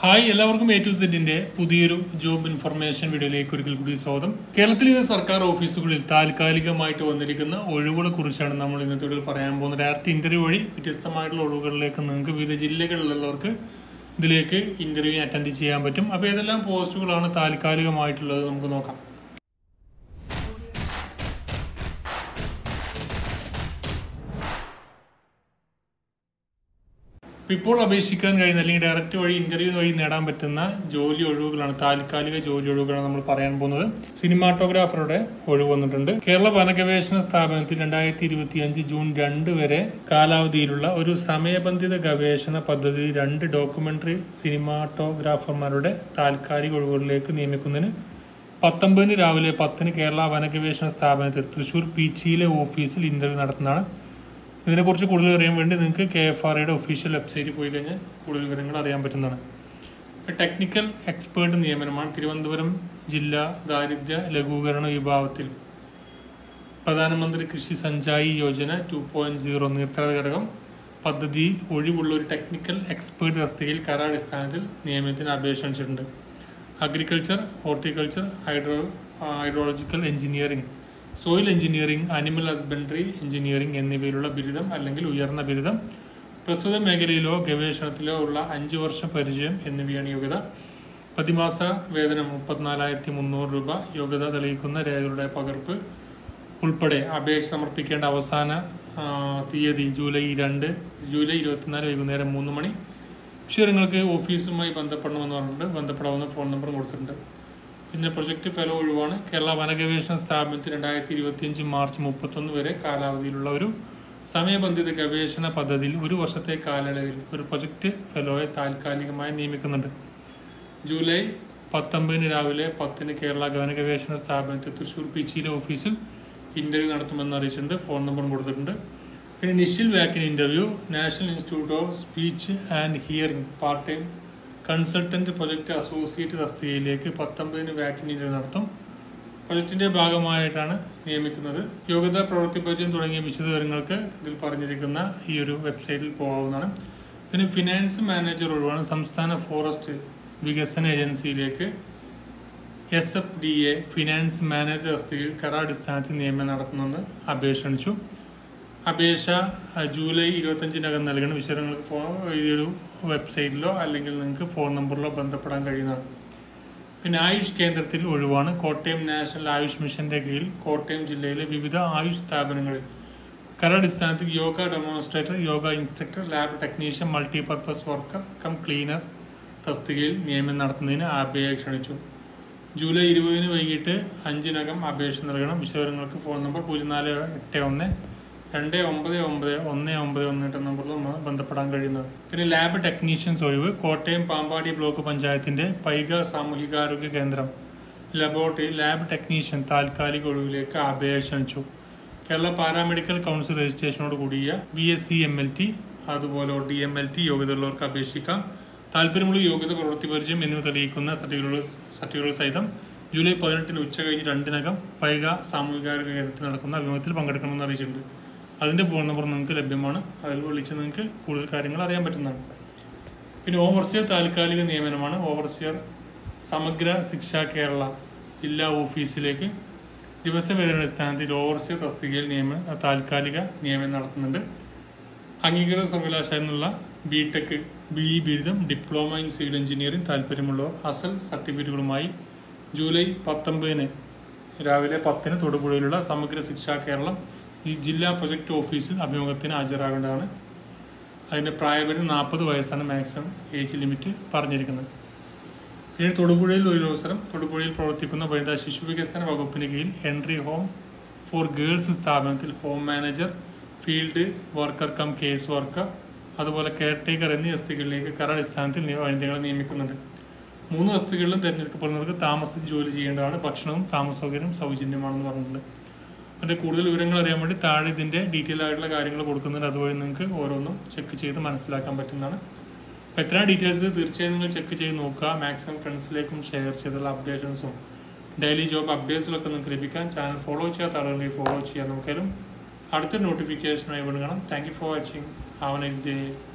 hi എല്ലാവർക്കും A to സെറ്റിന്റെ പുതിയൊരു ജോബ് ഇൻഫർമേഷൻ വീഡിയോയിലേക്ക് ഒരിക്കൽ കൂടി സ്വാഗതം കേരളത്തിലെ വിവിധ സർക്കാർ ഓഫീസുകളിൽ താൽക്കാലികമായിട്ട് വന്നിരിക്കുന്ന ഒഴിവുകളെ കുറിച്ചാണ് നമ്മൾ ഇന്നത്തെ വീഡിയോയിൽ പറയാൻ പോകുന്നത് ഡയറക്റ്റ് ഇന്റർവ്യൂ വഴി വ്യത്യസ്തമായിട്ടുള്ള ഒഴിവുകളിലേക്ക് നിങ്ങൾക്ക് വിവിധ ജില്ലകളിലുള്ളവർക്ക് ഇതിലേക്ക് ഇന്റർവ്യൂ അറ്റൻഡ് ചെയ്യാൻ പറ്റും അപ്പോൾ ഏതെല്ലാം പോസ്റ്റുകളാണ് താൽക്കാലികമായിട്ടുള്ളത് നമുക്ക് നോക്കാം ഇപ്പോൾ അപേക്ഷിക്കാൻ കഴിയുന്ന അല്ലെങ്കിൽ ഡയറക്റ്റ് വഴി ഇന്റർവ്യൂ വഴി നേടാൻ പറ്റുന്ന ജോലി ഒഴിവുകളാണ് താൽക്കാലിക ജോലി ഒഴിവുകളാണ് നമ്മൾ പറയാൻ പോകുന്നത് സിനിമാറ്റോഗ്രാഫറുടെ ഒഴിവ് വന്നിട്ടുണ്ട് കേരള വനഗവേഷണ സ്ഥാപനത്തിൽ രണ്ടായിരത്തി ഇരുപത്തി അഞ്ച് ജൂൺ രണ്ട് വരെ കാലാവധിയിലുള്ള ഒരു സമയബന്ധിത ഗവേഷണ പദ്ധതി രണ്ട് ഡോക്യുമെന്ററി സിനിമാറ്റോഗ്രാഫർമാരുടെ താൽക്കാലിക ഒഴിവുകളിലേക്ക് നിയമിക്കുന്നതിന് പത്തൊമ്പതിന് രാവിലെ പത്തിന് കേരള വനഗവേഷണ സ്ഥാപനത്തിൽ തൃശൂർ പീച്ചിയിലെ ഓഫീസിൽ ഇന്റർവ്യൂ നടത്തുന്നതാണ് ഇതിനെക്കുറിച്ച് കൂടുതൽ അറിയാൻ വേണ്ടി നിങ്ങൾക്ക് കെ എഫ് ആർ ഐയുടെ ഒഫീഷ്യൽ വെബ്സൈറ്റിൽ പോയി കഴിഞ്ഞാൽ കൂടുതൽ വിവരങ്ങൾ അറിയാൻ പറ്റുന്നതാണ് ഇപ്പോൾ ടെക്നിക്കൽ എക്സ്പേർട്ട് നിയമനമാണ് തിരുവനന്തപുരം ജില്ലാ ദാരിദ്ര്യ ലഘൂകരണ വിഭാഗത്തിൽ പ്രധാനമന്ത്രി കൃഷി സഞ്ചായി യോജന ടു പോയിന്റ് സീറോ നീർത്തട ഘടകം പദ്ധതിയിൽ ഒഴിവുള്ള ഒരു ടെക്നിക്കൽ എക്സ്പേർട്ട് തസ്തികയിൽ കരാടിസ്ഥാനത്തിൽ നിയമനത്തിന് അപേക്ഷ ക്ഷണിച്ചിട്ടുണ്ട് agriculture horticulture hydro hydrological engineering soil engineering animal husbandry engineering എന്നിവയിലുള്ള ബിരുദം അല്ലെങ്കിൽ ഉയർന്ന ബിരുദം പ്രസ്തുത മേഖലയിലോ ഗവേഷണത്തിലോ ഉള്ള അഞ്ച് വർഷം പരിചയം എന്നിവയാണ് യോഗ്യത പ്രതിമാസ വേതനം മുപ്പത്തിനാലായിരത്തി മുന്നൂറ് രൂപ യോഗ്യത തെളിയിക്കുന്ന രേഖകളുടെ പകർപ്പ് ഉൾപ്പെടെ അപേക്ഷ സമർപ്പിക്കേണ്ട അവസാന ആ, തീയതി ജൂലൈ രണ്ട് ജൂലൈ ഇരുപത്തിനാല് വൈകുന്നേരം മൂന്ന് മണി വിഷയങ്ങൾക്ക് ഓഫീസുമായി ബന്ധപ്പെടണമെന്ന് പറഞ്ഞിട്ടുണ്ട് ബന്ധപ്പെടാവുന്ന ഫോൺ നമ്പർ കൊടുത്തിട്ടുണ്ട് പിന്നെ പ്രൊജക്ട് ഫെലോ ഒഴിവാണ് കേരള വനഗവേഷണ സ്ഥാപനത്തിൽ രണ്ടായിരത്തി ഇരുപത്തിയഞ്ച് മാർച്ച് മുപ്പത്തൊന്ന് വരെ കാലാവധിയിലുള്ള ഒരു സമയബന്ധിത ഗവേഷണ പദ്ധതിയിൽ ഒരു വർഷത്തെ കാലയളവിൽ ഒരു പ്രൊജക്ട് ഫെലോയെ താൽക്കാലികമായി നിയമിക്കുന്നുണ്ട് ജൂലൈ പത്തൊമ്പതിന് രാവിലെ പത്തിന് കേരള വനഗവേഷണ സ്ഥാപനത്തിൽ തൃശ്ശൂർ പിച്ചിയിലെ ഓഫീസിൽ ഇന്റർവ്യൂ നടത്തുമെന്ന് അറിയിച്ചിട്ടുണ്ട് ഫോൺ നമ്പറും കൊടുത്തിട്ടുണ്ട് പിന്നെ നിഷിൽ walk in interview National Institute of Speech and Hearing part time consultant project associate തസ്തികയിലേക്ക് പത്തൊമ്പതിന് വാക്കിൻ ഇന്റർവ്യൂ നടത്തും പ്രൊജക്ടിന്റെ ഭാഗമായിട്ടാണ് നിയമിക്കുന്നത് യോഗ്യത പ്രവൃത്തി പരിചയം തുടങ്ങിയ വിശദവിവരങ്ങൾക്ക് ഇതിൽ പറഞ്ഞിരിക്കുന്ന ഈ ഒരു വെബ്സൈറ്റിൽ പോകാവുന്നതാണ് പിന്നെ ഫിനാൻസ് മാനേജർ ഒഴിവാണ് സംസ്ഥാന ഫോറസ്റ്റ് വികസന ഏജൻസിയിലേക്ക് S F D A finance manager തസ്തികയിൽ കരാടിസ്ഥാനത്തിൽ നിയമനം നടത്തുന്നെന്ന് അപേക്ഷ ക്ഷണിച്ചു അപേക്ഷ അഹ്, ജൂലൈ ഇരുപത്തഞ്ചിനകം നൽകണം വിശദങ്ങൾക്ക് ഫോ ഈ ഒരു വെബ്സൈറ്റിലോ അല്ലെങ്കിൽ നിങ്ങൾക്ക് ഫോൺ നമ്പറിലോ ബന്ധപ്പെടാൻ കഴിയുന്നതാണ് പിന്നെ ആയുഷ് കേന്ദ്രത്തിൽ ഒഴിവാണ് കോട്ടയം നാഷണൽ ആയുഷ് മിഷന്റെ കീഴിൽ കോട്ടയം ജില്ലയിലെ വിവിധ ആയുഷ് സ്ഥാപനങ്ങളിൽ കരാടിസ്ഥാനത്തിൽ yoga demonstrator yoga instructor lab technician multipurpose worker cum cleaner തസ്തികയിൽ നിയമനം നടത്തുന്നതിന് അപേക്ഷ ക്ഷണിച്ചു ജൂലൈ ഇരുപതിന് വൈകിട്ട് അഞ്ചിനകം അപേക്ഷ നൽകണം വിശദങ്ങൾക്ക് ഫോൺ നമ്പർ പൂജ്യം നാല് എട്ട് ഒന്ന് രണ്ട് ഒമ്പത് ഒമ്പത് ഒന്ന് ഒമ്പത് ഒന്ന് എട്ട് നമ്പറിൽ ഒന്ന് ബന്ധപ്പെടാൻ കഴിയുന്നത് പിന്നെ ലാബ് ടെക്നീഷ്യൻസ് ഒഴിവ് കോട്ടയം പാമ്പാടി ബ്ലോക്ക് പഞ്ചായത്തിന്റെ പൈക സാമൂഹികാരോഗ്യ കേന്ദ്രം ലബോറട്ടറി ലാബ് ടെക്നീഷ്യൻ താൽക്കാലിക ഒഴിവിലേക്ക് അപേക്ഷ ക്ഷണിച്ചു കേരള പാരാമെഡിക്കൽ കൗൺസിൽ രജിസ്ട്രേഷനോട് കൂടിയ B S C M L T അതുപോലെ ഡി എം എൽ ടി യോഗ്യതയുള്ളവർക്ക് അപേക്ഷിക്കാം താല്പര്യമുള്ള യോഗ്യത പ്രവൃത്തി പരിചയം എന്നിവ തെളിയിക്കുന്ന സർട്ടിഫിക്കറ്റുകൾ സർട്ടിഫിക്കറ്റുകൾ സഹിതം ജൂലൈ പതിനെട്ടിന് ഉച്ച കഴിഞ്ഞ് രണ്ടിനകം പൈക സാമൂഹികാരോഗ്യ കേന്ദ്രത്തിൽ നടക്കുന്ന അഭിമുഖത്തിൽ പങ്കെടുക്കണമെന്ന് അറിയിച്ചിട്ടുണ്ട് അതിൻ്റെ ഫോൺ നമ്പർ നിങ്ങൾക്ക് ലഭ്യമാണ് അതിൽ വിളിച്ച് നിങ്ങൾക്ക് കൂടുതൽ കാര്യങ്ങൾ അറിയാൻ പറ്റുന്നതാണ് പിന്നെ ഓവർസിയർ താൽക്കാലിക നിയമനമാണ് ഓവർസിയർ സമഗ്ര ശിക്ഷ കേരള ജില്ലാ ഓഫീസിലേക്ക് ദിവസവേതന അടിസ്ഥാനത്തിൽ ഓവർസിയർ തസ്തികയിൽ നിയമ താൽക്കാലിക നിയമനം നടത്തുന്നുണ്ട് അംഗീകൃത സർവകലാശാലയിൽ നിന്നുള്ള ബി ടെക് ബി ഇ ബിരുദം ഡിപ്ലോമ ഇൻ സിവിൽ എഞ്ചിനീയറിംഗ് താല്പര്യമുള്ളവർ അസൽ സർട്ടിഫിക്കറ്റുകളുമായി ജൂലൈ പത്തൊമ്പതിന് രാവിലെ പത്തിന് തൊടുപുഴയിലുള്ള സമഗ്ര ശിക്ഷ കേരളം ഈ ജില്ലാ പ്രൊജക്ട് ഓഫീസിൽ അഭിമുഖത്തിന് ഹാജരാകേണ്ടതാണ് അതിൻ്റെ പ്രായപരിധി നാൽപ്പത് വയസ്സാണ് മാക്സിമം ഏജ് ലിമിറ്റ് പറഞ്ഞിരിക്കുന്നത് പിന്നെ തൊടുപുഴയിൽ ഒരു അവസരം തൊടുപുഴയിൽ പ്രവർത്തിക്കുന്ന വനിതാ ശിശു വികസന വകുപ്പിന് കീഴിൽ എൻട്രി ഹോം ഫോർ ഗേൾസ് സ്ഥാപനത്തിൽ home manager field worker cum case worker അതുപോലെ കെയർ ടേക്കർ എന്നീ തസ്തികകളിലേക്ക് കരാടിസ്ഥാനത്തിൽ നിയ- വനിതകളെ നിയമിക്കുന്നുണ്ട് മൂന്ന് തസ്തികകളിലും തിരഞ്ഞെടുക്കപ്പെടുന്നവർക്ക് താമസിച്ച് ജോലി ചെയ്യേണ്ടതാണ് ഭക്ഷണവും താമസ സൗകര്യവും സൗജന്യമാണെന്ന് പറഞ്ഞിട്ടുണ്ട് അതിൻ്റെ കൂടുതൽ വിവരങ്ങൾ അറിയാൻ വേണ്ടി താഴെ ഇതിൻ്റെ ഡീറ്റെയിൽ ആയിട്ടുള്ള കാര്യങ്ങൾ കൊടുക്കുന്നുണ്ട് അതുവഴി നിങ്ങൾക്ക് ഓരോന്നും ചെക്ക് ചെയ്ത് മനസ്സിലാക്കാൻ പറ്റുന്നതാണ് അപ്പോൾ എത്രയാണ് ഡീറ്റെയിൽസ് തീർച്ചയായും നിങ്ങൾ ചെക്ക് ചെയ്ത് നോക്കുക മാക്സിമം ഫ്രണ്ട്സിലേക്കും ഷെയർ ചെയ്തുള്ള അപ്ഡേഷൻസും ഡെയിലി ജോബ് അപ്ഡേറ്റ്സിലൊക്കെ നിങ്ങൾക്ക് ലഭിക്കാൻ ചാനൽ ഫോളോ ചെയ്യാത്ത ആളുകളെ ഫോളോ ചെയ്യാൻ നോക്കിയാലും അടുത്ത നോട്ടിഫിക്കേഷനായി വിടുകണം thank you for watching have nice day